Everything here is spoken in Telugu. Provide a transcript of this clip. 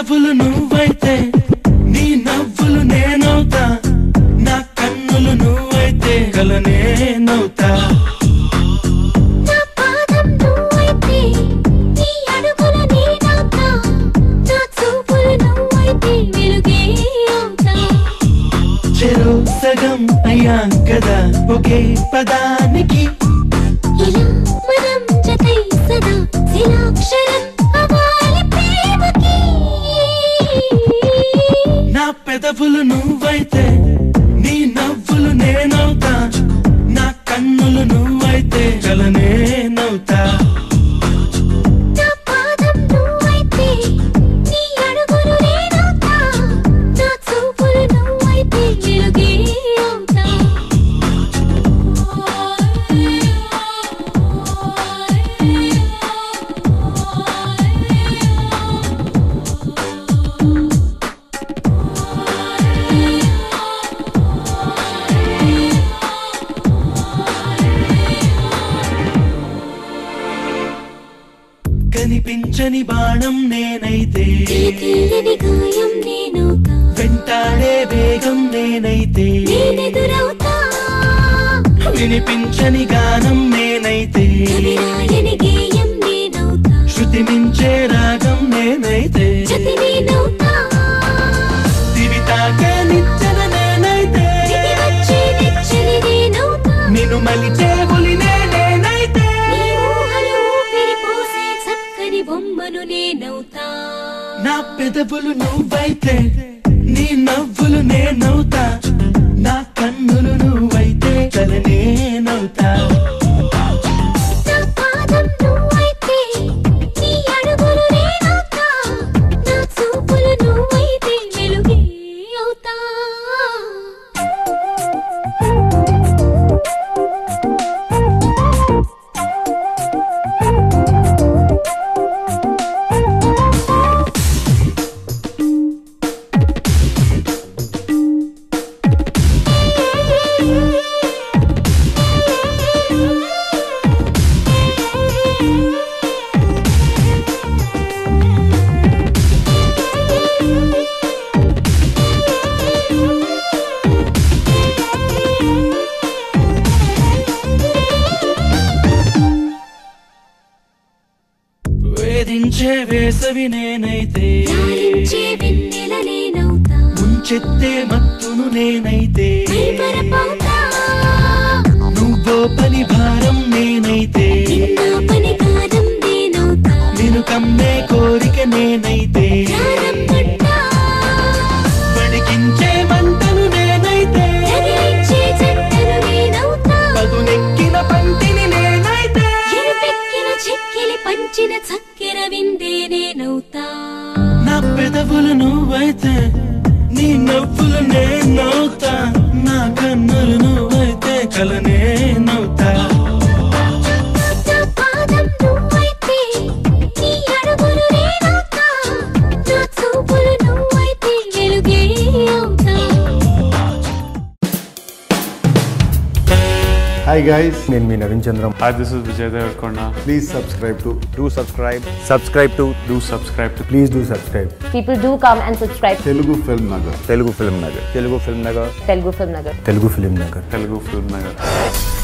పెదవులు నువ్వైతే నీ నవ్వులు నేనవుతా నా కన్నులు నువ్వైతే కల నేనవుతా నా పాదం నువ్వైతే నీ అడుగుల నేనవుతా నా చూపులు నువ్వైతే వెలుగే అవుతా చెరు సగం అయ్యాం కదా ఒకే పదానికి ఇలా మనం జతై సదా శిలాక్షరం అవ్వాలి ప్రేమకి నా పెదవులు నువ్వైతే నీ నవ్వులు నేనవుతా నా కన్నులు నువ్వైతే కల నేనవుతా నా పాదం నువ్వైతే నీ అడుగులు నేనవుతా నా చూపులు నువ్వైతే వెలుగే అవుతా కనిపించని బాణం నేనైతే ఈ తీయని గాయం నేనవుతా వెంటాడే వేగం నేనైతే నేనెదురవుతా వినిపించని గానం నేనైతే కవిరాయని గేయం నేనవుతా శృతి మించే రాగం నేనైతే జతి నేనవుతా దివి తాకే నిచ్చన నేనైతే దిగి వచ్చే నిచ్చని నేనవుతా నిన్ను మలిచే ఒలినే నేనైతే నీ ఊహలు ఊపిరి పోసే చక్కని బొమ్మను నేనవుతా నా పెదవులు నువ్వైతే నీ నవ్వులు నేనవుతా నా కన్నులు నువ్వైతే కల నేనవుతా నా పాదం నువ్వైతే నీ అడుగులు నేనవుతా నా చూపులు నువ్వైతే వెలుగే అవుతా వేధించే వేసవి నేనైతే లాలించే వెన్నెల నేనవుతా ముంచెత్తే మత్తును నేనైతే మైమరపవుతా నువ్వో పని భారం నేనైతే నిన్న పని కాలం నేనవుతా నేను కమ్మే కోరిక నేనైతే ప్రారంభంటా వణికించే మంటను నేనైతే రగిలించే జంటను నేనవుతా పదునెక్కిన పంటిని నేనైతే ఎరుపెక్కిన చెక్కిలి పంచిన చక్కెర విందే నేనవుతా నా పెదవులు నువ్వైతే నీ నవ్వులు నేనవుతా నా కన్నులు నువ్వైతే కల నేనవుతా నా పాదం నువ్వైతే నీ అడుగులు నేనవుతా నా చూపులు నువ్వైతే వెలుగే అవుతా హాయ్ గైస్ నేను మీ Naveen Chandram Hi, this is Vijay Devarkonda. Please subscribe to do subscribe subscribe to Do subscribe to please do subscribe People do come and subscribe to Telugu Film Nagar telugu film nagar telugu film nagar Telugu Film Nagar. Telugu Film Nagar Telugu Film Nagar.